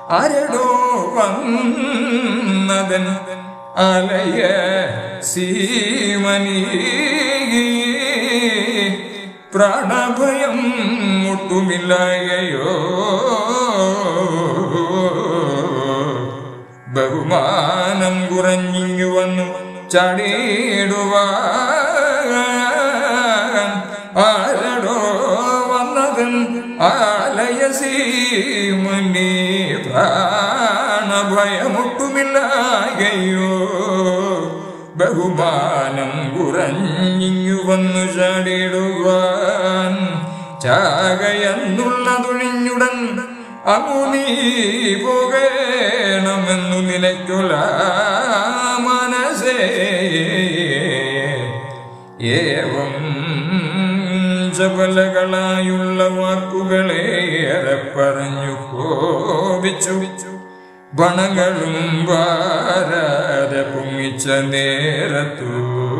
ആരടോ വന്നതൻ അലയ സീമനി പ്രാണഭയം മുട്ടുമില്ലായയോ ബഹുമാനം കുറഞ്ഞിങ്ങു വന്നു ചാടിയിടുവാൻ ആരടോ വന്നതൻ ആലയസീ മുന്നേ പ്രാണഭയമുട്ടുമില്ലാകയോ ബഹുമാനം കുറഞ്ഞിങ്ങു വന്നു ചാടിടുവാൻ ചാകയെന്നുള്ള തുഴിഞ്ഞുടൻ അങ്ങു നീ പോകണമെന്നു നിലയ്ക്കുല മനസ്സേ ഏവം ചപലകളായുള്ള വാക്കുകളേറെ പറഞ്ഞു കോപിച്ചു ബണങ്ങളും വാരാതെ പൊങ്ങിച്ച നേരത്തു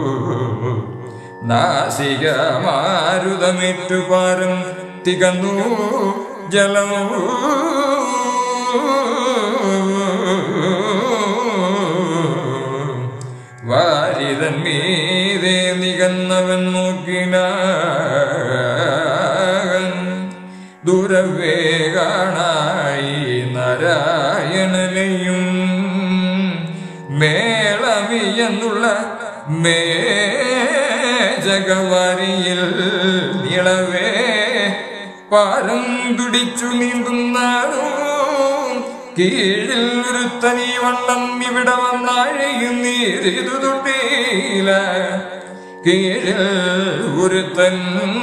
നാസിക മാരുതമേറ്റു പാരം തികന്നു ജലമൂ വാരിതൻ മീതെ നികന്നവൻ നോക്കിനാൻ ദൂരവേ കാണായി നാരായണനെയും മേളമിയെന്നുള്ള മേജകവാരിയിൽ നിളവേ പാരം തുടിച്ചു നീന്തുന്നാണോ കീഴിൽ ഒരു തനി വണ്ണം ഇവിടെ വന്നാഴയും നീരിതു തൊട്ടിയില്ല കീഴിൽ ഒരുത്തൻ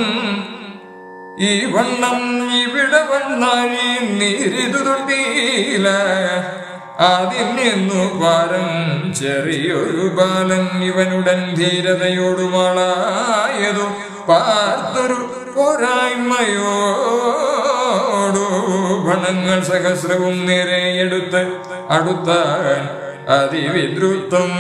ഈ വണ്ണം ഇവിടെ വന്നാഴി നീരിതു തൊട്ടിയില്ല ആദ്യം നിന്നു പാരം ചെറിയൊരു ബാലൻ ഇവനുടൻ ധീരതയോടുമാളായതു പാർത്തൊരു പോരായ്മയോടു ഭണങ്ങൾ സഹസ്രവും നേരെ എടുത്ത് അടുത്താൻ അതിവിദ്രുത്വം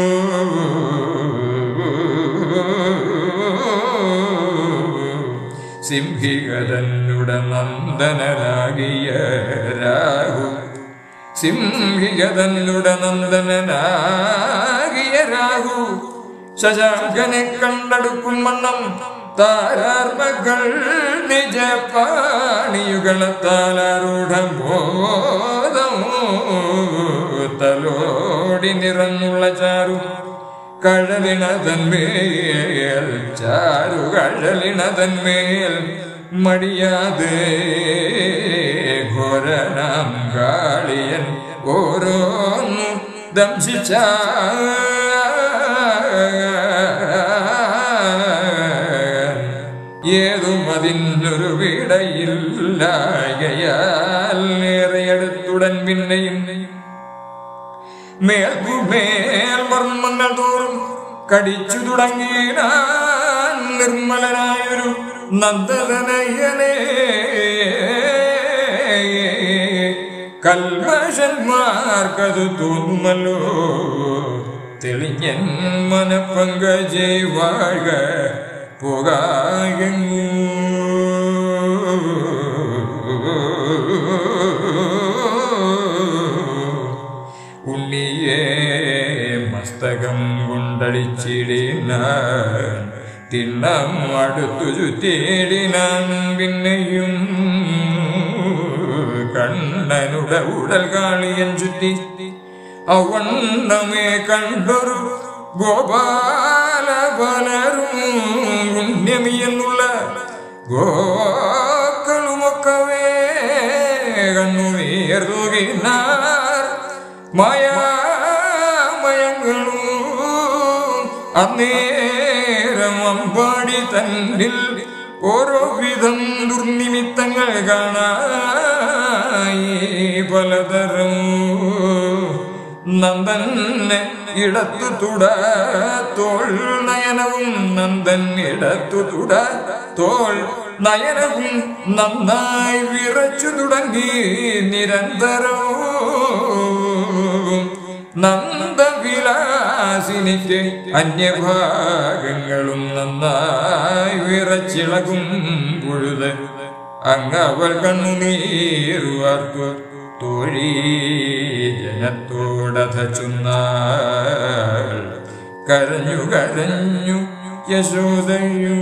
സിംഹികതന്നുടെ നന്ദനരാകിയ രാഹു സിംഹികതന്നുടെ നന്ദനനാകിയ രാഹു ശശാങ്കനെ കണ്ടെടുക്കും വണ്ണം താരാർമകൾ നിജ പാണിയുകളത്താലാരൂഢം ബോധമോ തലോടി നിറഞ്ഞുള്ള ചാരു കഴലിണതന്മേൽ ചാരു കഴലിണതന്മേൽ മടിയാതെ ഘോരനാം കാളിയൻ ഓരോന്നു ദംശിച്ച ഏതും അതിനൊരു വിടയില്ലായയാൽ ഏറെയടുത്തുടൻ പിന്നെയും മേൽക്കുമേൽ വർമ്മങ്ങൾ തോറും കടിച്ചു തുടങ്ങിയാൻ നിർമ്മലനായൊരു നന്ദനയനെ കൽമഷന്മാർക്കത് തോന്നുമല്ലോ തെളിഞ്ഞൻ മനപ്പങ്കജേ വാഴ പോകായങ്ങൂ ഉണ്ണിയെ മസ്തകം കൊണ്ടടിച്ചിടിനാൻ തിണ്ണം അടുത്തു ചുറ്റിയിടിനാൻ പിന്നെയും കണ്ണനുടെ ഉടൽ കാളിയൻ ചുറ്റി അവണ്ണമേ കണ്ടൊരു ഗോപാല പലരും പുണ്യമി എന്നുള്ള ഗോക്കളുമൊക്കവേ കണ്ണുനീർ തൂകിനാർ മായാമയങ്ങളും അന്നേരം അമ്പാടി തന്നിൽ ഓരോ വിധം ദുർനിമിത്തങ്ങൾ കാണായി പലതരം നന്ദന് ഇടത്തു തുട തോൾ നയനവും നന്ദൻ ഇടത്തു തുട തോൾ നയനവും നന്നായി വിറച്ചു തുടങ്ങി നിരന്തരവും നന്ദവിലാസിനിക്ക് അന്യഭാഗങ്ങളും നന്നായി വിറച്ചിളകും പുഴുത് അങ്ങവൾ കണ്ണുനീരുവാർത്തു തോഴി ജനത്തോടഥ ചൊന്നാൾ കരഞ്ഞു കരഞ്ഞു യശോദയും